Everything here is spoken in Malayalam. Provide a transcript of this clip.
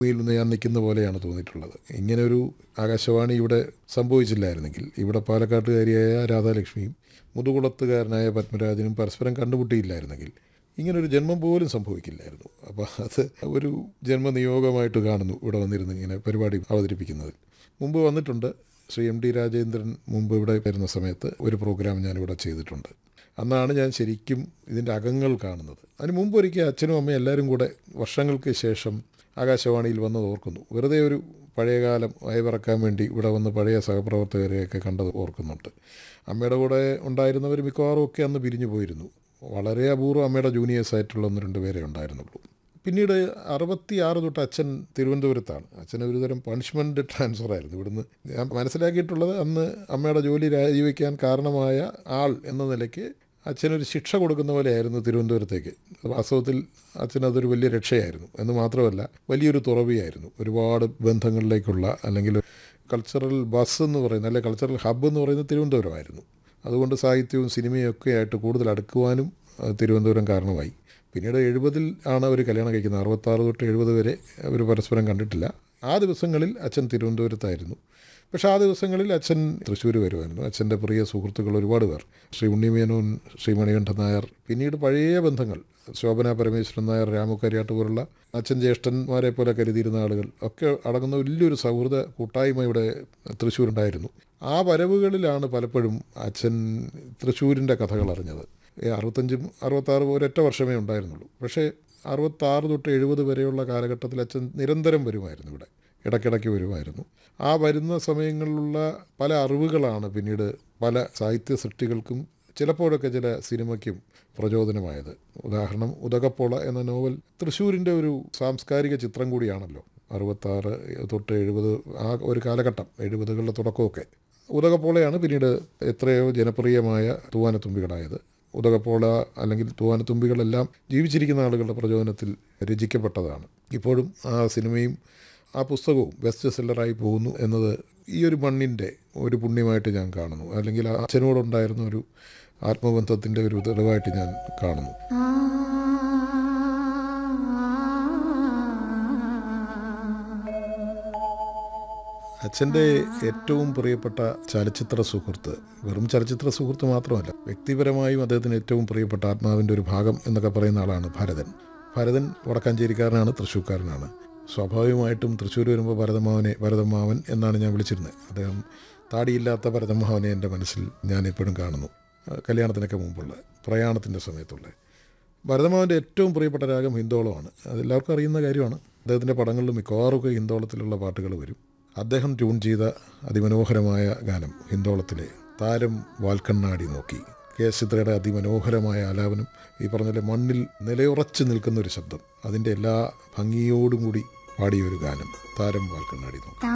ഭൂമിയിൽ നിന്ന് ഞാൻ നിൽക്കുന്ന പോലെയാണ് തോന്നിയിട്ടുള്ളത് ഇങ്ങനെ ഒരു ആകാശവാണി ഇവിടെ സംഭവിച്ചില്ലായിരുന്നെങ്കിൽ ഇവിടെ പാലക്കാട്ടുകാരിയായ രാധാലക്ഷ്മിയും മുതുകുളത്തുകാരനായ പത്മരാജനും പരസ്പരം കണ്ടുമുട്ടിയില്ലായിരുന്നെങ്കിൽ ഇങ്ങനൊരു ജന്മം പോലും സംഭവിക്കില്ലായിരുന്നു അപ്പോൾ അത് ഒരു ജന്മനിയോഗമായിട്ട് കാണുന്നു ഇവിടെ വന്നിരുന്ന് ഇങ്ങനെ പരിപാടി അവതരിപ്പിക്കുന്നതിൽ മുമ്പ് വന്നിട്ടുണ്ട് ശ്രീ എം ഡി രാജേന്ദ്രൻ മുമ്പ് ഇവിടെ വരുന്ന സമയത്ത് ഒരു പ്രോഗ്രാം ഞാനിവിടെ ചെയ്തിട്ടുണ്ട് അന്നാണ് ഞാൻ ശരിക്കും ഇതിൻ്റെ അകങ്ങൾ കാണുന്നത് അതിന് മുമ്പ് ഒരിക്കൽ അച്ഛനും അമ്മയും എല്ലാവരും കൂടെ വർഷങ്ങൾക്ക് ശേഷം ആകാശവാണിയിൽ വന്നത് ഓർക്കുന്നു വെറുതെ ഒരു പഴയകാലം അയവിറക്കാൻ വേണ്ടി ഇവിടെ വന്ന് പഴയ സഹപ്രവർത്തകരെയൊക്കെ കണ്ടത് ഓർക്കുന്നുണ്ട് അമ്മയുടെ കൂടെ ഉണ്ടായിരുന്നവർ മിക്കവാറും ഒക്കെ അന്ന് പിരിഞ്ഞു പോയിരുന്നു വളരെ അപൂർവം അമ്മയുടെ ജൂനിയേഴ്സ് ആയിട്ടുള്ള ഒന്ന് രണ്ട് പേരെ ഉണ്ടായിരുന്നുള്ളൂ പിന്നീട് അറുപത്തി ആറ് തൊട്ട് അച്ഛൻ തിരുവനന്തപുരത്താണ് അച്ഛന് ഒരുതരം പണിഷ്മെൻറ്റ് ട്രാൻസ്ഫർ ആയിരുന്നു ഇവിടുന്ന് ഞാൻ മനസ്സിലാക്കിയിട്ടുള്ളത് അന്ന് അമ്മയുടെ ജോലി രാജിവെക്കാൻ കാരണമായ ആൾ എന്ന നിലയ്ക്ക് അച്ഛനൊരു ശിക്ഷ കൊടുക്കുന്ന പോലെയായിരുന്നു തിരുവനന്തപുരത്തേക്ക് വാസ്തവത്തിൽ അച്ഛനതൊരു വലിയ രക്ഷയായിരുന്നു എന്ന് മാത്രമല്ല വലിയൊരു തുറവിയായിരുന്നു ഒരുപാട് ബന്ധങ്ങളിലേക്കുള്ള അല്ലെങ്കിൽ കൾച്ചറൽ ബസ് എന്ന് പറയുന്നത് അല്ലെങ്കിൽ കൾച്ചറൽ ഹബ്ബ് എന്ന് പറയുന്നത് തിരുവനന്തപുരമായിരുന്നു അതുകൊണ്ട് സാഹിത്യവും സിനിമയും ഒക്കെ ആയിട്ട് കൂടുതൽ അടുക്കുവാനും തിരുവനന്തപുരം കാരണമായി പിന്നീട് എഴുപതിൽ ആണ് അവർ കല്യാണം കഴിക്കുന്നത് അറുപത്താറ് തൊട്ട് എഴുപത് വരെ അവർ പരസ്പരം കണ്ടിട്ടില്ല ആ ദിവസങ്ങളിൽ അച്ഛൻ തിരുവനന്തപുരത്തായിരുന്നു പക്ഷേ ആ ദിവസങ്ങളിൽ അച്ഛൻ തൃശ്ശൂർ വരുമായിരുന്നു അച്ഛൻ്റെ പ്രിയ സുഹൃത്തുക്കൾ ഒരുപാട് പേർ ശ്രീ ഉണ്ണിമേനോൻ ശ്രീ മണികണ്ഠൻ നായർ പിന്നീട് പഴയ ബന്ധങ്ങൾ ശോഭന പരമേശ്വരൻ നായർ രാമുക്കരിയാട്ട് പോലുള്ള അച്ഛൻ ജ്യേഷ്ഠന്മാരെ പോലെ കരുതിയിരുന്ന ആളുകൾ ഒക്കെ അടങ്ങുന്ന വലിയൊരു സൗഹൃദ കൂട്ടായ്മ ഇവിടെ തൃശ്ശൂരുണ്ടായിരുന്നു ആ വരവുകളിലാണ് പലപ്പോഴും അച്ഛൻ തൃശ്ശൂരിൻ്റെ കഥകൾ അറിഞ്ഞത് അറുപത്തഞ്ചും അറുപത്താറ് ഒരൊറ്റ വർഷമേ ഉണ്ടായിരുന്നുള്ളൂ പക്ഷേ അറുപത്താറ് തൊട്ട് എഴുപത് വരെയുള്ള കാലഘട്ടത്തിൽ അച്ഛൻ നിരന്തരം വരുമായിരുന്നു ഇവിടെ ഇടയ്ക്കിടയ്ക്ക് വരുമായിരുന്നു ആ വരുന്ന സമയങ്ങളിലുള്ള പല അറിവുകളാണ് പിന്നീട് പല സാഹിത്യ സൃഷ്ടികൾക്കും ചിലപ്പോഴൊക്കെ ചില സിനിമയ്ക്കും പ്രചോദനമായത് ഉദാഹരണം ഉദകപ്പോള എന്ന നോവൽ തൃശ്ശൂരിൻ്റെ ഒരു സാംസ്കാരിക ചിത്രം കൂടിയാണല്ലോ അറുപത്താറ് തൊട്ട് എഴുപത് ആ ഒരു കാലഘട്ടം എഴുപതുകളുടെ തുടക്കമൊക്കെ ഉദകപ്പോളയാണ് പിന്നീട് എത്രയോ ജനപ്രിയമായ തൂവാനത്തുമ്പികളായത് ഉദകപ്പോള അല്ലെങ്കിൽ തൂവാനത്തുമ്പികളെല്ലാം ജീവിച്ചിരിക്കുന്ന ആളുകളുടെ പ്രചോദനത്തിൽ രചിക്കപ്പെട്ടതാണ് ഇപ്പോഴും ആ സിനിമയും ആ പുസ്തകവും ബെസ്റ്റ് സെല്ലറായി പോകുന്നു എന്നത് ഈ ഒരു മണ്ണിൻ്റെ ഒരു പുണ്യമായിട്ട് ഞാൻ കാണുന്നു അല്ലെങ്കിൽ അച്ഛനോടുണ്ടായിരുന്ന ഒരു ആത്മബന്ധത്തിൻ്റെ ഒരു തെളിവായിട്ട് ഞാൻ കാണുന്നു അച്ഛൻ്റെ ഏറ്റവും പ്രിയപ്പെട്ട ചലച്ചിത്ര സുഹൃത്ത് വെറും ചലച്ചിത്ര സുഹൃത്ത് മാത്രമല്ല വ്യക്തിപരമായും അദ്ദേഹത്തിന് ഏറ്റവും പ്രിയപ്പെട്ട ആത്മാവിൻ്റെ ഒരു ഭാഗം എന്നൊക്കെ പറയുന്ന ആളാണ് ഭരതൻ ഭരതൻ വടക്കാഞ്ചേരിക്കാരനാണ് തൃശ്ശൂർക്കാരനാണ് സ്വാഭാവികമായിട്ടും തൃശ്ശൂർ വരുമ്പോൾ ഭരതമാവനെ ഭരതമാവൻ എന്നാണ് ഞാൻ വിളിച്ചിരുന്നത് അദ്ദേഹം താടിയില്ലാത്ത ഭരതമാവനെ എൻ്റെ മനസ്സിൽ ഞാൻ എപ്പോഴും കാണുന്നു കല്യാണത്തിനൊക്കെ മുമ്പുള്ള പ്രയാണത്തിൻ്റെ സമയത്തുള്ള ഭരതമാവൻ്റെ ഏറ്റവും പ്രിയപ്പെട്ട രാഗം ഹിന്ദോളമാണ് അതെല്ലാവർക്കും അറിയുന്ന കാര്യമാണ് അദ്ദേഹത്തിൻ്റെ പടങ്ങളിൽ മിക്കവാറുമൊക്കെ ഹിന്ദോളത്തിലുള്ള പാട്ടുകൾ വരും അദ്ദേഹം ട്യൂൺ ചെയ്ത അതിമനോഹരമായ ഗാനം ഹിന്ദോളത്തിലെ താരം വാൽക്കണ്ണാടി നോക്കി കെ എസ് ചിത്രയുടെ അതിമനോഹരമായ ആലാപനം ഈ പറഞ്ഞ മണ്ണിൽ നിലയുറച്ചു നിൽക്കുന്ന ഒരു ശബ്ദം അതിൻ്റെ എല്ലാ ഭംഗിയോടും കൂടി പാടിയ ഒരു ഗാനം താരം വാൽക്കണ്ണാടി നോക്കി